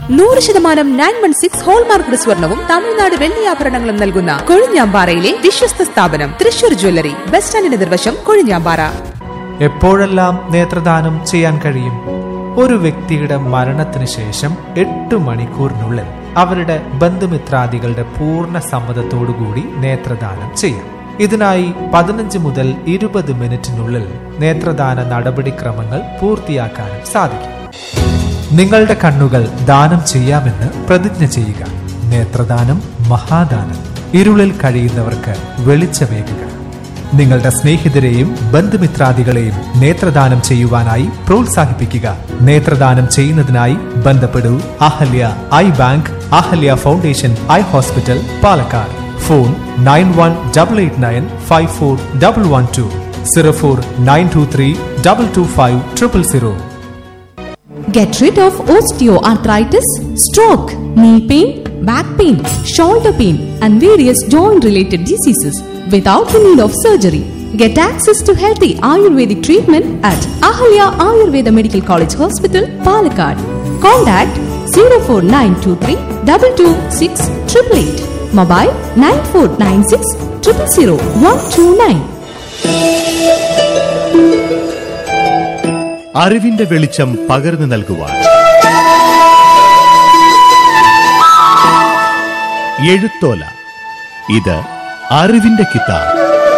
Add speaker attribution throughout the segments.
Speaker 1: നൂറ് ശതമാനം nine one six hallmark സ്വർണവും തമിഴ്നാട് വെള്ളിയാഭരണങ്ങളും നൽകുന്ന കൊഴിഞ്ഞാമ്പാറയിലെ വിശ്വസ്ത സ്ഥാപനം തൃശൂർ ജ്വല്ലറി ബസ് സ്റ്റാൻഡിന് എതിർവശം കൊഴിഞ്ഞാമ്പാറ
Speaker 2: എപ്പോഴെല്ലാം നേത്രദാനം ചെയ്യാൻ കഴിയും ഒരു വ്യക്തിയുടെ മരണത്തിന് ശേഷം എട്ട് മണിക്കൂറിനുള്ളിൽ അവരുടെ ബന്ധുമിത്രാദികളുടെ പൂർണ്ണ സമ്മതത്തോടുകൂടി നേത്രദാനം ചെയ്യാം ഇതിനായി പതിനഞ്ച് മുതൽ ഇരുപത് മിനിറ്റിനുള്ളിൽ നേത്രദാന നടപടിക്രമങ്ങൾ പൂർത്തിയാക്കാനും സാധിക്കും നിങ്ങളുടെ കണ്ണുകൾ ദാനം ചെയ്യാമെന്ന് പ്രതിജ്ഞ ചെയ്യുക നേത്രദാനം മഹാദാനം ഇരുളിൽ കഴിയുന്നവർക്ക് വെളിച്ചമേകുക നിങ്ങളുടെ സ്നേഹിതരെയും ബന്ധുമിത്രാദികളെയും നേത്രദാനം ചെയ്യുവാനായി പ്രോത്സാഹിപ്പിക്കുക നേത്രദാനം ചെയ്യുന്നതിനായി ബന്ധപ്പെടൂ Ahalya eye bank Ahalya foundation eye hospital Palakkad phone nine one double eight nine five four double one two zero four nine two three double two five triple zero
Speaker 3: Get rid of osteoarthritis, stroke, knee pain, back pain, shoulder pain, and various joint related diseases without the need of surgery. Get access to healthy Ayurvedic treatment at Ahalya Ayurveda Medical College Hospital, Palakkad. Contact 04923 226 888. Mobile 9496 000 129.
Speaker 4: അറിവിന്റെ വെളിച്ചം പകർന്നു നൽകുവാൻ എഴുത്തോല ഇത് അറിവിന്റെ കിതാബ്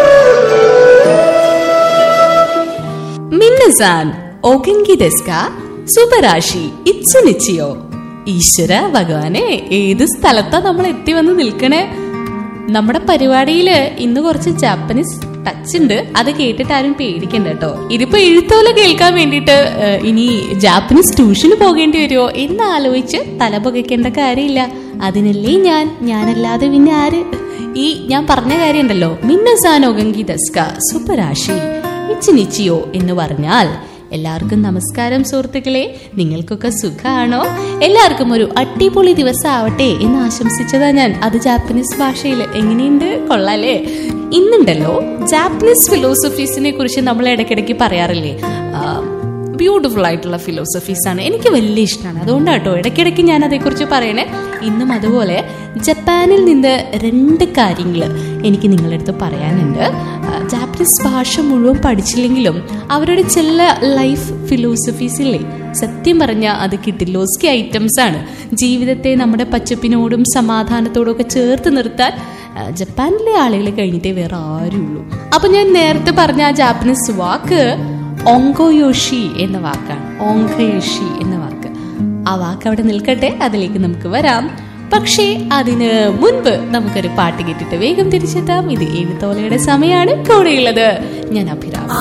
Speaker 3: മിന്നസാൻ ഓകൻകി desk സുബരാശി ഇച്ചുനിച്ചിയോ ഈശ്വര ഭഗവാനെ ഏത് സ്ഥലത്താ നമ്മൾ എത്തി വന്ന് നിൽക്കണേ നമ്മുടെ പരിപാടിയില് ഇന്ന് കുറച്ച് ജാപ്പനീസ് ടച്ച് ഉണ്ട് അത് കേട്ടിട്ട് ആരും പേടിക്കണ്ട കേട്ടോ ഇതിപ്പോ എഴുത്തോല കേൾക്കാൻ വേണ്ടിയിട്ട് ഏഹ്, ഇനി ജാപ്പനീസ് ട്യൂഷന് പോകേണ്ടി വരുമോ എന്ന് ആലോചിച്ച് തല പുകയ്ക്കേണ്ട കാര്യമില്ല അതിനല്ലേ ഞാൻ ഞാനല്ലാതെ പിന്നെ ആര് ഈ ഞാൻ പറഞ്ഞ കാര്യം ഉണ്ടല്ലോ മിന്നസാനോഗങ്കി ദസ്ക സുപ്പരാശി ഇച്ചിനിച്ചിയോ എന്ന് പറഞ്ഞാൽ എല്ലാവർക്കും നമസ്കാരം സുഹൃത്തുക്കളെ നിങ്ങൾക്കൊക്കെ സുഖമാണോ എല്ലാവർക്കും ഒരു അടിപൊളി ദിവസം ആവട്ടെ എന്ന് ആശംസിച്ചതാ ഞാൻ അത് ജാപ്പനീസ് ഭാഷയിൽ എങ്ങനെയുണ്ട് കൊള്ളാലേ ഇന്നുണ്ടല്ലോ ജാപ്പനീസ് ഫിലോസഫീസിനെ കുറിച്ച് നമ്മൾ ഇടയ്ക്കിടയ്ക്ക് പറയാറില്ലേ ബ്യൂട്ടിഫുൾ ആയിട്ടുള്ള ഫിലോസഫീസ് ആണ് എനിക്ക് വലിയ ഇഷ്ടമാണ് അതുകൊണ്ടാണ് കേട്ടോ ഇടയ്ക്കിടയ്ക്ക് ഞാൻ അതേക്കുറിച്ച് പറയണേ ഇന്നും അതുപോലെ ജപ്പാനിൽ നിന്ന് രണ്ട് കാര്യങ്ങൾ എനിക്ക് നിങ്ങളുടെ അടുത്ത് പറയാനുണ്ട് ആ, ജാപ്പനീസ് ഭാഷ മുഴുവൻ പഠിച്ചില്ലെങ്കിലും അവരുടെ ചില ലൈഫ് ഫിലോസഫീസ് ഇല്ലേ സത്യം പറഞ്ഞാൽ അത് കിട്ടിലോസ്കി ഐറ്റംസ് ആണ് ജീവിതത്തെ നമ്മുടെ പച്ചപ്പിനോടും സമാധാനത്തോടും ഒക്കെ ചേർത്ത് നിർത്താൻ ആ, ജപ്പാനിലെ ആളുകൾ കഴിഞ്ഞിട്ടേ വേറെ ആരുള്ളൂ അപ്പൊ ഞാൻ നേരത്തെ പറഞ്ഞ ആ ജാപ്പനീസ് വാക്ക് ഓങ്കോയോഷി എന്ന വാക്കാണ് ഓങ്കയോഷി എന്ന വാക്ക് ആ വാക്ക് അവിടെ നിൽക്കട്ടെ അതിലേക്ക് നമുക്ക് വരാം പക്ഷേ അതിന് മുൻപ് നമുക്കൊരു പാട്ട് കേട്ടിട്ട് വേഗം തിരിച്ചെത്താം ഇത് എഴുത്തോലയുടെ സമയമാണ് കൂടെയുള്ളത് ഞാൻ അഭിരാം